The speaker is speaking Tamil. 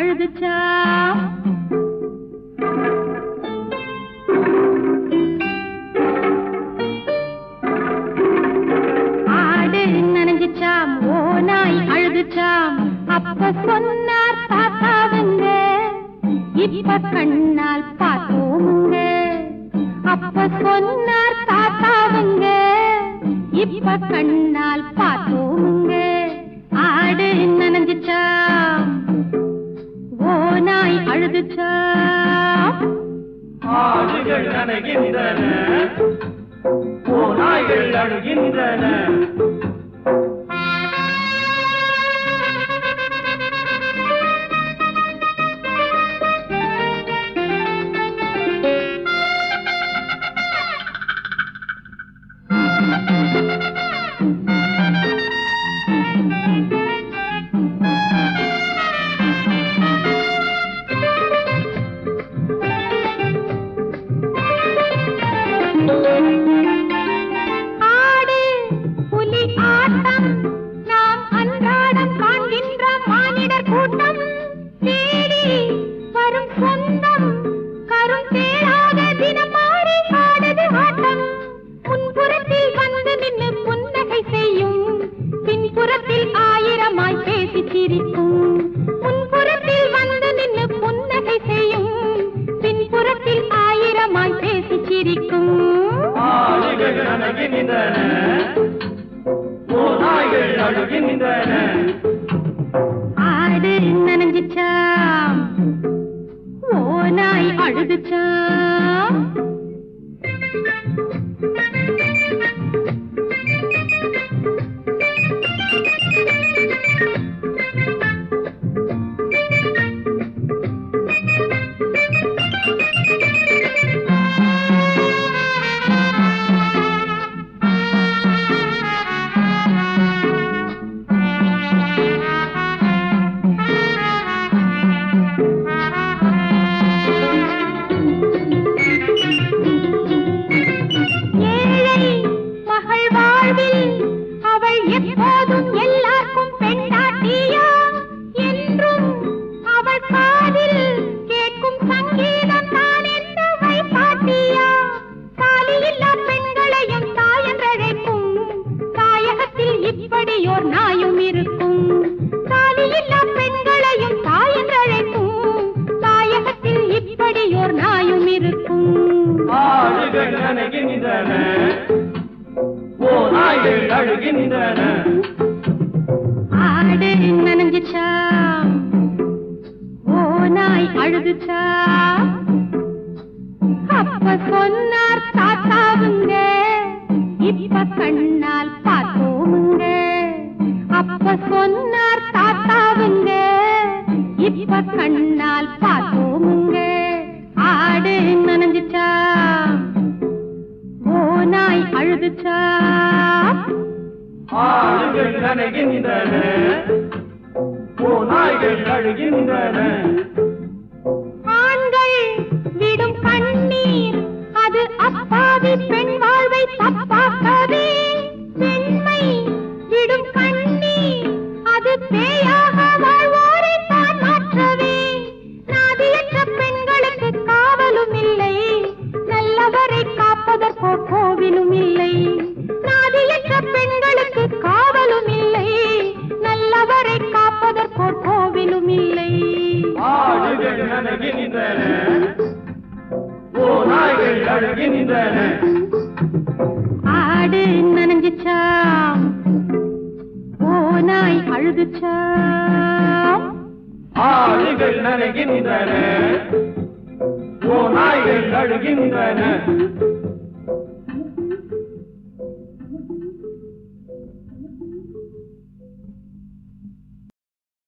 அழுதுச்சா ஆடு நனைஞ்சிச்சாம் ஓ நாய் அழுதுச்சாம் அப்ப சொன்னார் தாத்தாவுங்க இப்ப கண்ணால் பார்த்தோமுங்க அப்ப சொன்னார் தாத்தாவுங்க இப்ப கண்ணால் பார்த்தோமுங்க ஆடு நனைஞ்சிச்சாம் ஓ நாய் அழுதுச்சாம் ஆடுகள் நனைகின்றன ஓநாய்கள் அழுகின்றன ஆடு புலி ஆட்டம் நாம் அன்றாடம் காண்கின்ற மானிடர் கூட்டம் தேடி வரும் சொந்தம் கரும் தேடாத தினம் மாறி ஆடுது ஆட்டம் முன்புறத்தில் வந்து நின்று புன்னகை செய்யும் பின்புறத்தில் ஆயிரமாய் பேசி சிரிக்கும் முன்புறத்தில் வந்து நின்று புன்னகை செய்யும் பின்புறத்தில் ஆயிரமாய் பேசி சிரிக்கும் ஆடுகள் நனைகின்றன ஓநாய்கள் அழுகின்றன ஆடு நனைஞ்சிச்சாம் ஓ நாய் அழுதுச்சாம் ஏழை மகள் வாழ்வில் அவள் எப்போதும் எல்லாருக்கும் பெண்டாட்டியா என்றும் அவள் காதில் கேட்கும் சங்கீதம் தான் என்று வைப்பாட்டியா தாலியில்லா பெண்களையும் தாயன்றழைக்கும் தாயகத்தில் இப்படியோர் நாயும் இருக்கும் தாலியில்லா பெண்களையும் தாயன்றழைக்கும் தாயகத்தில் இப்படியோர் நாயும் இருக்கும் ஆடுகள் நனைகின்றன ஓநாய்கள் அழுகின்றன ஆடு நனைஞ்சிச்சாம் ஓ நாய் அழுதுச்சாம் அப்ப சொன்னார் தாத்தாவுங்க இப்ப கண்ணால் பார்த்தோமுங்க அப்ப சொன்னார் தாத்தாவுங்க இப்ப கண்ணால் பார்த்தோமுங்க ஆடு நனைஞ்சிச்சாம் ஓ நாய் அழுதுச்சாம் ஆடுகள் நனைகின்றன ஓநாய்கள் அழுகின்றன ஆண்கள் விடும் கண்ணீர் அது அப்பாவி பெண் வாழ்வை தப்பாக்கவே பெண்மை விடும் கண்ணீர் அது பேயாக வாழ்வோரை தான் மாற்றவே நாதியற்ற பெண்களுக்கு காவலும் இல்லை நல்லவரை காப்பதற்கோ கோவிலும் இல்லை நாதியற்ற பெண்களுக்கு காவலும் இல்லை நல்லவரை காப்பதற்கோ கோவிலும் இல்லை ஆடுகள் நனைகின்றன ஓநாய்கள் அழுகின்றன ஆடு நனைஞ்சிச்சாம் ஓ நாய் அழுதுச்சாம் ஆடுகள் நனைகின்றன ஓநாய்கள் அழுகின்றன